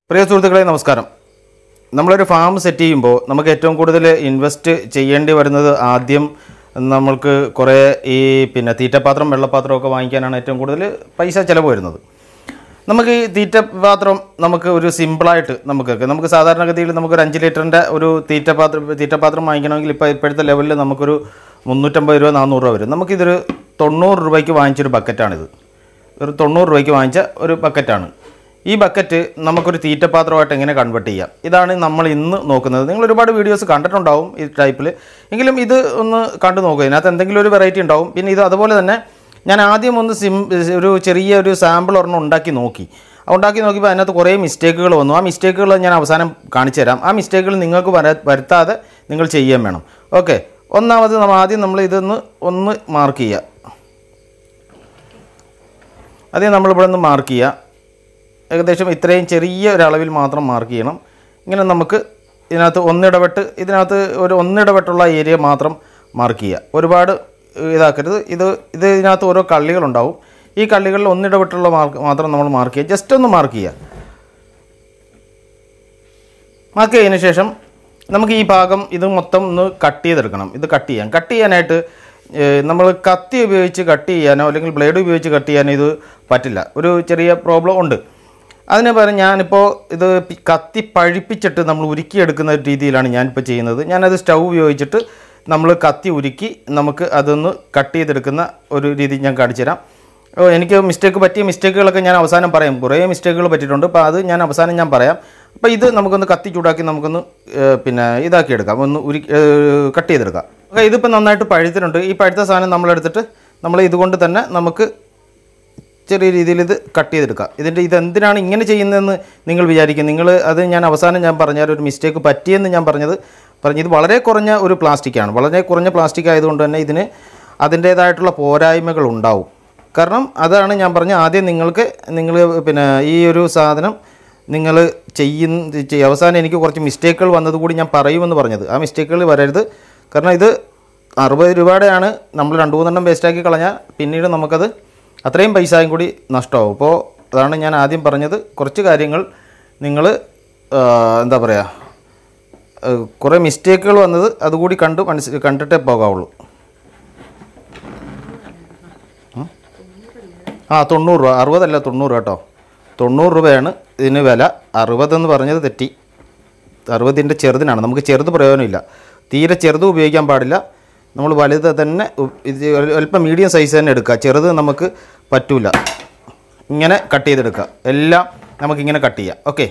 പ്രിയ സുഹൃത്തുക്കളെ നമസ്കാരം നമ്മളൊരു ഫാം സെറ്റ് ചെയ്യുമ്പോൾ നമുക്ക് ഏറ്റവും കൂടുതൽ ഇൻവെസ്റ്റ് ചെയ്യേണ്ടി വരുന്നത് ആദ്യം നമ്മൾക്ക് കുറേ ഈ പിന്നെ തീറ്റപ്പാത്രം വെള്ളപ്പാത്രം ഒക്കെ വാങ്ങിക്കാനാണ് ഏറ്റവും കൂടുതൽ പൈസ ചിലവ് വരുന്നത് നമുക്ക് ഈ തീറ്റപാത്രം നമുക്ക് ഒരു സിമ്പിളായിട്ട് നമുക്ക് നമുക്ക് സാധാരണഗതിയിൽ നമുക്കൊരു അഞ്ച് ലിറ്ററിൻ്റെ ഒരു തീറ്റപാത്രം തീറ്റപാത്രം വാങ്ങിക്കണമെങ്കിൽ ഇപ്പോൾ ഇപ്പോഴത്തെ ലെവലിൽ നമുക്കൊരു മുന്നൂറ്റമ്പത് രൂപ നാനൂറ് രൂപ വരും നമുക്കിതൊരു തൊണ്ണൂറ് രൂപയ്ക്ക് വാങ്ങിച്ചൊരു ബക്കറ്റാണിത് ഒരു തൊണ്ണൂറ് രൂപയ്ക്ക് വാങ്ങിച്ച ഒരു ബക്കറ്റാണ് ഈ ബക്കറ്റ് നമുക്കൊരു തീറ്റപാത്രമായിട്ട് എങ്ങനെ കൺവേർട്ട് ചെയ്യാം ഇതാണ് നമ്മൾ ഇന്ന് നോക്കുന്നത് നിങ്ങൾ ഒരുപാട് വീഡിയോസ് കണ്ടിട്ടുണ്ടാവും ഈ ടൈപ്പിൽ എങ്കിലും ഇത് ഒന്ന് കണ്ടു നോക്കുക ഇതിനകത്ത് എന്തെങ്കിലും ഒരു വെറൈറ്റി ഉണ്ടാവും പിന്നെ ഇത് അതുപോലെ തന്നെ ഞാൻ ആദ്യം ഒന്ന് സിം ഒരു ചെറിയ ഒരു സാമ്പിൾ ഒരെണ്ണം ഉണ്ടാക്കി നോക്കി ആ ഉണ്ടാക്കി നോക്കിയപ്പോൾ അതിനകത്ത് കുറേ മിസ്റ്റേക്കുകൾ വന്നു ആ മിസ്റ്റേക്കുകൾ ഞാൻ അവസാനം കാണിച്ചു തരാം ആ മിസ്റ്റേക്കുകൾ നിങ്ങൾക്ക് വര വരുത്താതെ നിങ്ങൾ ചെയ്യാൻ വേണം ഓക്കെ ഒന്നാമത് നമ്മൾ ആദ്യം നമ്മൾ ഇതൊന്ന് ഒന്ന് മാർക്ക് ചെയ്യുക ആദ്യം നമ്മളിവിടെ നിന്ന് മാർക്ക് ചെയ്യുക ഏകദേശം ഇത്രയും ചെറിയ ഒരളവിൽ മാത്രം മാർക്ക് ചെയ്യണം ഇങ്ങനെ നമുക്ക് ഇതിനകത്ത് ഒന്നിടപെട്ട് ഇതിനകത്ത് ഒരു ഒന്നിടപെട്ടുള്ള ഏരിയ മാത്രം മാർക്ക് ചെയ്യുക ഒരുപാട് ഇതാക്കരുത് ഇത് ഇത് ഇതിനകത്ത് ഓരോ കള്ളികളുണ്ടാവും ഈ കള്ളികളിൽ ഒന്നിടപെട്ടുള്ള മാർക്ക് മാത്രം നമ്മൾ മാർക്ക് ചെയ്യുക ജസ്റ്റ് ഒന്ന് മാർക്ക് ചെയ്യുക മാർക്ക് ചെയ്തതിന് ശേഷം നമുക്ക് ഈ ഭാഗം ഇത് മൊത്തം ഒന്ന് കട്ട് ചെയ്തെടുക്കണം ഇത് കട്ട് ചെയ്യാം കട്ട് ചെയ്യാനായിട്ട് നമ്മൾ കത്തി ഉപയോഗിച്ച് കട്ട് ചെയ്യാനോ അല്ലെങ്കിൽ ബ്ലേഡ് ഉപയോഗിച്ച് കട്ട് ചെയ്യാനോ ഇത് പറ്റില്ല ഒരു ചെറിയ പ്രോബ്ലം ഉണ്ട് അതിന് പകരം ഞാനിപ്പോൾ ഇത് പി- കത്തി പഴിപ്പിച്ചിട്ട് നമ്മൾ ഉരുക്കിയെടുക്കുന്ന രീതിയിലാണ് ഞാനിപ്പോൾ ചെയ്യുന്നത് ഞാനത് സ്റ്റൗ ഉപയോഗിച്ചിട്ട് നമ്മൾ കത്തി ഉരുക്കി നമുക്ക് അതൊന്ന് കട്ട് ചെയ്തെടുക്കുന്ന ഒരു രീതി ഞാൻ കാണിച്ചു തരാം ഓ, എനിക്ക് മിസ്റ്റേക്ക് പറ്റിയ മിസ്റ്റേക്കുകളൊക്കെ ഞാൻ അവസാനം പറയാം കുറേ മിസ്റ്റേക്കുകൾ പറ്റിയിട്ടുണ്ട് അപ്പോൾ അത് ഞാൻ അവസാനം ഞാൻ പറയാം അപ്പോൾ ഇത് നമുക്കൊന്ന് കത്തി ചൂടാക്കി നമുക്കൊന്ന് ഏ, പിന്നെ ഇതാക്കി എടുക്കാം ഒന്ന് ഉരുക്കി കട്ട് ചെയ്തെടുക്കാം ഓക്കെ ഇതിപ്പോൾ നന്നായിട്ട് പഴുത്തിട്ടുണ്ട് ഈ പഴുത്ത സാധനം നമ്മളെടുത്തിട്ട് നമ്മൾ ഇതുകൊണ്ട് തന്നെ നമുക്ക് ചെറിയ രീതിയിൽ ഇത് കട്ട് ചെയ്തെടുക്കുക ഇതിൻ്റെ ഇതെന്തിനാണ് ഇങ്ങനെ ചെയ്യുന്നതെന്ന് നിങ്ങൾ വിചാരിക്കും നിങ്ങൾ അത് ഞാൻ അവസാനം ഞാൻ പറഞ്ഞാൽ ഒരു മിസ്റ്റേക്ക് പറ്റിയെന്ന് ഞാൻ പറഞ്ഞത് പറഞ്ഞു ഇത് വളരെ കുറഞ്ഞ ഒരു പ്ലാസ്റ്റിക്കാണ് വളരെ കുറഞ്ഞ പ്ലാസ്റ്റിക് ആയതുകൊണ്ട് തന്നെ ഇതിന് അതിൻ്റേതായിട്ടുള്ള പോരായ്മകൾ ഉണ്ടാവും കാരണം അതാണ് ഞാൻ പറഞ്ഞ ആദ്യം നിങ്ങൾക്ക് നിങ്ങൾ പിന്നെ ഈ ഒരു സാധനം നിങ്ങൾ ചെയ്യുന്ന ചെയ്യ- അവസാനം എനിക്ക് കുറച്ച് മിസ്റ്റേക്കുകൾ വന്നത് കൂടി ഞാൻ പറയുമെന്ന് പറഞ്ഞത് ആ മിസ്റ്റേക്കുകൾ വരരുത് കാരണം ഇത് അറുപത് രൂപയുടെയാണ് നമ്മൾ രണ്ട് മൂന്നെണ്ണം വേസ്റ്റാക്കി കളഞ്ഞാൽ പിന്നീട് നമുക്കത് അത്രയും പൈസയും കൂടി നഷ്ടമാവും അപ്പോൾ അതാണ് ഞാൻ ആദ്യം പറഞ്ഞത് കുറച്ച് കാര്യങ്ങൾ നിങ്ങൾ എന്താ പറയുക ഏഹ്, കുറേ മിസ്റ്റേക്കുകൾ വന്നത് അതുകൂടി കണ്ട് മനസ്സിൽ കണ്ടിട്ടേ പോകാവുള്ളൂ ഉം? ആ തൊണ്ണൂറ് രൂപ അറുപതല്ല തൊണ്ണൂറ് കേട്ടോ തൊണ്ണൂറ് രൂപയാണ് ഇതിന് വില അറുപതെന്ന് പറഞ്ഞത് തെറ്റി അറുപതിൻ്റെ ചെറുതിനാണ് നമുക്ക് ചെറുത് പ്രയോജനമില്ല തീരെ ചെറുത് ഉപയോഗിക്കാൻ പാടില്ല നമ്മൾ വലുത് തന്നെ ഉ- ഇത് അല്പം മീഡിയം സൈസ് തന്നെ എടുക്കുക ചെറുത് നമുക്ക് പറ്റൂല ഇങ്ങനെ കട്ട് ചെയ്തെടുക്കുക എല്ലാം നമുക്കിങ്ങനെ കട്ട് ചെയ്യാം ഓക്കെ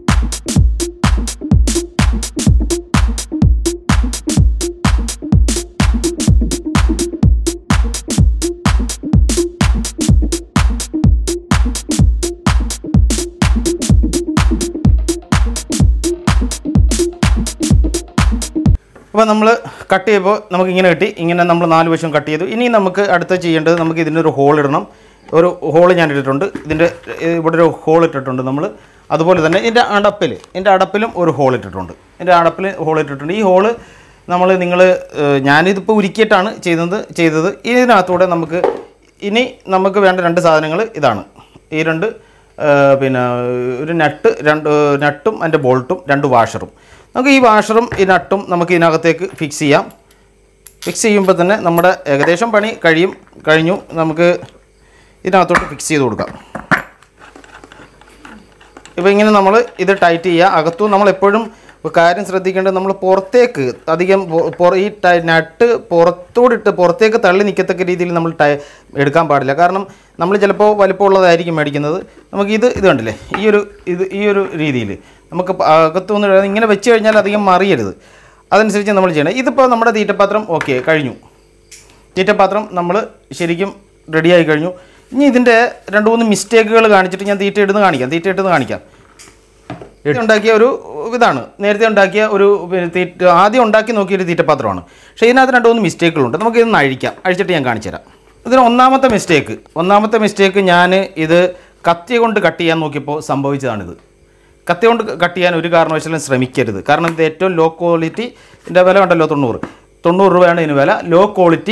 അപ്പോൾ നമ്മൾ കട്ട് ചെയ്യുമ്പോൾ നമുക്ക് ഇങ്ങനെ കിട്ടി ഇങ്ങനെ നമ്മൾ നാല് വശം കട്ട് ചെയ്തു ഇനി നമുക്ക് അടുത്ത ചെയ്യേണ്ടത് നമുക്ക് ഇതിനൊരു ഹോൾ ഇടണം ഒരു ഹോൾ ഞാൻ ഇട്ടിട്ടുണ്ട് ഇതിൻ്റെ ഇവിടെ ഒരു ഹോൾ ഇട്ടിട്ടുണ്ട് നമ്മൾ അതുപോലെ തന്നെ ഇതിൻ്റെ അടപ്പിൽ ഇതിൻ്റെ അടപ്പിലും ഒരു ഹോൾ ഇട്ടിട്ടുണ്ട് ഇതിൻ്റെ അടപ്പിൽ ഹോൾ ഇട്ടിട്ടുണ്ട് ഈ ഹോള് നമ്മൾ നിങ്ങൾ ഞാനിതിപ്പോൾ ഉരുക്കിയിട്ടാണ് ചെയ്യുന്നത് ചെയ്തത് ഇതിനകത്തൂടെ നമുക്ക് ഇനി നമുക്ക് വേണ്ട രണ്ട് സാധനങ്ങൾ ഇതാണ് ഈ രണ്ട് ആ, പിന്നെ ഒരു നട്ട് രണ്ട് നട്ടും അതിൻ്റെ ബോൾട്ടും രണ്ട് വാഷറും നമുക്ക് ഈ വാഷറും ഈ നട്ടും നമുക്ക് ഇതിനകത്തേക്ക് ഫിക്സ് ചെയ്യാം ഫിക്സ് ചെയ്യുമ്പോൾ തന്നെ നമ്മുടെ ഏകദേശം പണി കഴിയും കഴിഞ്ഞു നമുക്ക് ഇതിനകത്തോട്ട് ഫിക്സ് ചെയ്ത് കൊടുക്കാം ഇപ്പോൾ ഇങ്ങനെ നമ്മൾ ഇത് ടൈറ്റ് ചെയ്യുക അകത്തും നമ്മൾ എപ്പോഴും ഒരു കാര്യം ശ്രദ്ധിക്കേണ്ടത് നമ്മൾ പുറത്തേക്ക് അധികം പൊ- പൊറ- ഈ ടൈ- നട്ട് പുറത്തോടിട്ട് പുറത്തേക്ക് തള്ളി നിൽക്കത്തക്ക രീതിയിൽ നമ്മൾ ടൈ എടുക്കാൻ പാടില്ല കാരണം നമ്മൾ ചിലപ്പോൾ വലിപ്പമുള്ളതായിരിക്കും മേടിക്കുന്നത് നമുക്ക് ഇത് ഇത് കണ്ടില്ലേ ഈ ഒരു ഇത് ഈ ഒരു രീതിയിൽ നമുക്ക് പ- അകത്തുനിന്ന് ഇടാതെ ഇങ്ങനെ വെച്ച് കഴിഞ്ഞാൽ അധികം മറിയരുത് അതനുസരിച്ച് നമ്മൾ ചെയ്യണം ഇതിപ്പോൾ നമ്മുടെ തീറ്റപ്പാത്രം ഓക്കെ കഴിഞ്ഞു തീറ്റപ്പാത്രം നമ്മൾ ശരിക്കും റെഡിയായി കഴിഞ്ഞു ഇനി ഇതിൻ്റെ രണ്ട് മൂന്ന് മിസ്റ്റേക്കുകൾ കാണിച്ചിട്ട് ഞാൻ തീറ്റ ഇടുന്ന് കാണിക്കാം തീറ്റ ഇട്ടുന്ന് കാണിക്കാം നേരത്തെ ഉണ്ടാക്കിയ ഒരു ഇതാണ് നേരത്തെ ഉണ്ടാക്കിയ ഒരു പിന്നെ തീറ്റ ആദ്യം ഉണ്ടാക്കി നോക്കിയ ഒരു തീറ്റപാത്രമാണ് പക്ഷേ ഇതിനകത്ത് രണ്ട് മൂന്ന് മിസ്റ്റേക്കുകളുണ്ട് നമുക്ക് ഇതൊന്ന് അഴിക്കാം അഴിച്ചിട്ട് ഞാൻ കാണിച്ചു തരാം ഇതിന് ഒന്നാമത്തെ മിസ്റ്റേക്ക് ഒന്നാമത്തെ മിസ്റ്റേക്ക് ഞാൻ ഇത് കത്തി കൊണ്ട് കട്ട് ചെയ്യാൻ നോക്കിയപ്പോൾ സംഭവിച്ചതാണിത് കത്തി കൊണ്ട് കട്ട് ചെയ്യാൻ ഒരു കാരണവശാലും ശ്രമിക്കരുത് കാരണം ഇത് ഏറ്റവും ലോ ക്വാളിറ്റി ഇതിൻ്റെ വില ഉണ്ടല്ലോ തൊണ്ണൂറ് തൊണ്ണൂറ് രൂപയാണ് ഇതിന് വില ലോ ക്വാളിറ്റി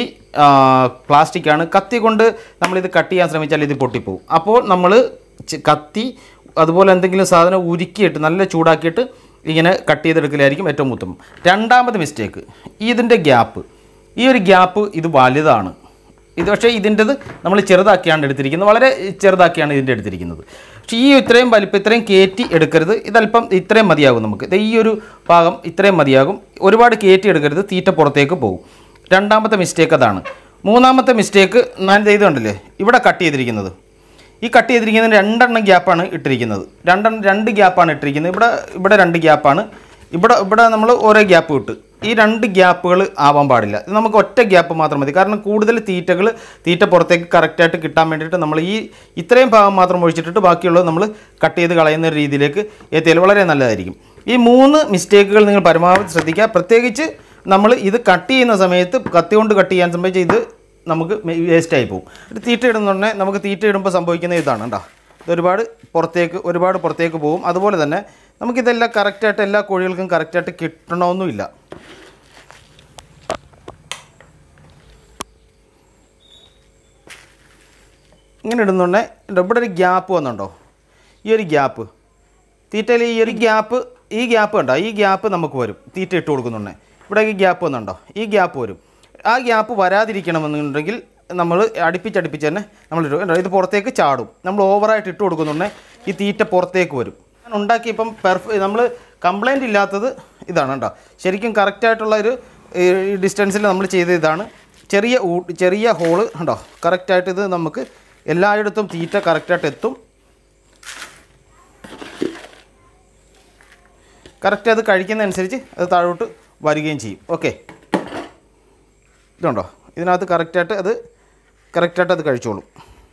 പ്ലാസ്റ്റിക് ആണ് കത്തി കൊണ്ട് നമ്മളിത് കട്ട് ചെയ്യാൻ ശ്രമിച്ചാൽ ഇത് പൊട്ടിപ്പോവും അപ്പോൾ നമ്മൾ ചി- കത്തി അതുപോലെ എന്തെങ്കിലും സാധനം ഉരുക്കിയിട്ട് നല്ല ചൂടാക്കിയിട്ട് ഇങ്ങനെ കട്ട് ചെയ്തെടുക്കലായിരിക്കും ഏറ്റവും ഉത്തമം രണ്ടാമത് മിസ്റ്റേക്ക് ഇതിൻ്റെ ഗ്യാപ്പ് ഈ ഒരു ഗ്യാപ്പ് ഇത് വലുതാണ് ഇത് പക്ഷേ ഇതിൻ്റെത് നമ്മൾ ചെറുതാക്കിയാണ് എടുത്തിരിക്കുന്നത് വളരെ ചെറുതാക്കിയാണ് ഇതിൻ്റെ എടുത്തിരിക്കുന്നത് പക്ഷേ ഈ ഇത്രയും വലിപ്പം ഇത്രയും കയറ്റി എടുക്കരുത് ഇതല്പം ഇത്രയും മതിയാകും നമുക്ക് ദേ ഈ ഒരു ഭാഗം ഇത്രയും മതിയാകും ഒരുപാട് കയറ്റി എടുക്കരുത് തീറ്റ പുറത്തേക്ക് പോകും രണ്ടാമത്തെ മിസ്റ്റേക്ക് അതാണ് മൂന്നാമത്തെ മിസ്റ്റേക്ക് ഞാൻ ഇത് കണ്ടില്ലേ ഇവിടെ കട്ട് ചെയ്തിരിക്കുന്നത് ഈ കട്ട് ചെയ്തിരിക്കുന്നതിന് രണ്ടെണ്ണം ഗ്യാപ്പാണ് ഇട്ടിരിക്കുന്നത് രണ്ടെണ്ണം രണ്ട് ഗ്യാപ്പാണ് ഇട്ടിരിക്കുന്നത് ഇവിടെ ഇവിടെ രണ്ട് ഗ്യാപ്പാണ് ഇവിടെ ഇവിടെ നമ്മൾ ഓരോ ഗ്യാപ്പ് ഇട്ട് ഈ രണ്ട് ഗ്യാപ്പുകൾ ആവാൻ പാടില്ല ഇത് നമുക്ക് ഒറ്റ ഗ്യാപ്പ് മാത്രം മതി കാരണം കൂടുതൽ തീറ്റകൾ തീറ്റ പുറത്തേക്ക് കറക്റ്റായിട്ട് കിട്ടാൻ വേണ്ടിയിട്ട് നമ്മൾ ഈ ഇത്രയും ഭാഗം മാത്രം ഒഴിച്ചിട്ടിട്ട് ബാക്കിയുള്ളത് നമ്മൾ കട്ട് ചെയ്ത് കളയുന്ന ഒരു രീതിയിലേക്ക് എത്തിയാൽ വളരെ നല്ലതായിരിക്കും ഈ മൂന്ന് മിസ്റ്റേക്കുകൾ നിങ്ങൾ പരമാവധി ശ്രദ്ധിക്കുക പ്രത്യേകിച്ച് നമ്മൾ ഇത് കട്ട് ചെയ്യുന്ന സമയത്ത് കത്തി കൊണ്ട് കട്ട് ചെയ്യാൻ സംബന്ധിച്ച് ഇത് നമുക്ക് വേസ്റ്റ് ആയി പോകും ഒരു തീറ്റ ഇടുന്നുണ്ടെങ്കിൽ നമുക്ക് തീറ്റ ഇടുമ്പോൾ സംഭവിക്കുന്ന ഇതാണ് കേട്ടോ ഇത് ഒരുപാട് പുറത്തേക്ക് ഒരുപാട് പുറത്തേക്ക് പോകും അതുപോലെ തന്നെ നമുക്കിതെല്ലാം കറക്റ്റായിട്ട് എല്ലാ കോഴികൾക്കും കറക്റ്റായിട്ട് കിട്ടണമെന്നുമില്ല ഇങ്ങനെ ഇടുന്നുണ്ടെങ്കിൽ ഇവിടെ ഒരു ഗ്യാപ്പ് വന്നുണ്ടോ ഈ ഒരു ഗ്യാപ്പ് തീറ്റയിൽ ഈ ഒരു ഗ്യാപ്പ് ഈ ഗ്യാപ്പ് ഉണ്ടോ ഈ ഗ്യാപ്പ് നമുക്ക് വരും തീറ്റ ഇട്ട് കൊടുക്കുന്നുണ്ടേ ഇവിടെ ഈ ഗ്യാപ്പ് വന്നുണ്ടോ ഈ ഗ്യാപ്പ് വരും ആ ഗ്യാപ്പ് വരാതിരിക്കണമെന്നുണ്ടെങ്കിൽ നമ്മൾ അടുപ്പിച്ചടുപ്പിച്ച് തന്നെ നമ്മൾ ഇടും കണ്ടോ ഇത് പുറത്തേക്ക് ചാടും നമ്മൾ ഓവറായിട്ട് ഇട്ട് കൊടുക്കുന്നുണ്ടെങ്കിൽ ഈ തീറ്റ പുറത്തേക്ക് വരും ഞാൻ ഉണ്ടാക്കി ഇപ്പം പെർഫ് നമ്മൾ കംപ്ലൈൻറ്റ് ഇല്ലാത്തത് ഇതാണ് കേട്ടോ ശരിക്കും കറക്റ്റായിട്ടുള്ള ഒരു ഡിസ്റ്റൻസിൽ നമ്മൾ ചെയ്ത ഇതാണ് ചെറിയ ഊ- ചെറിയ ഹോള് ഉണ്ടോ കറക്റ്റായിട്ട് ഇത് നമുക്ക് എല്ലായിടത്തും തീറ്റ കറക്റ്റായിട്ട് എത്തും കറക്റ്റ് അത് കഴിക്കുന്നതനുസരിച്ച് അത് താഴോട്ട് വരികയും ചെയ്യും ഓക്കെ ഇതുണ്ടോ ഇതിനകത്ത് കറക്റ്റായിട്ട് അത് കറക്റ്റായിട്ട് അത് കഴിച്ചോളും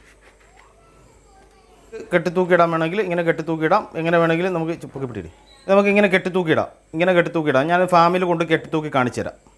കെട്ടിത്തൂക്കിയിടാൻ വേണമെങ്കിൽ ഇങ്ങനെ കെട്ടിത്തൂക്കിയിടാം എങ്ങനെ വേണമെങ്കിലും നമുക്ക് പൊക്കി പിടിയിടി നമുക്ക് ഇങ്ങനെ കെട്ടിത്തൂക്കിയിടാം ഇങ്ങനെ കെട്ടിത്തൂക്കിയിടാം ഞാൻ ഫാമിൽ കൊണ്ട് കെട്ടിത്തൂക്കി കാണിച്ചു തരാം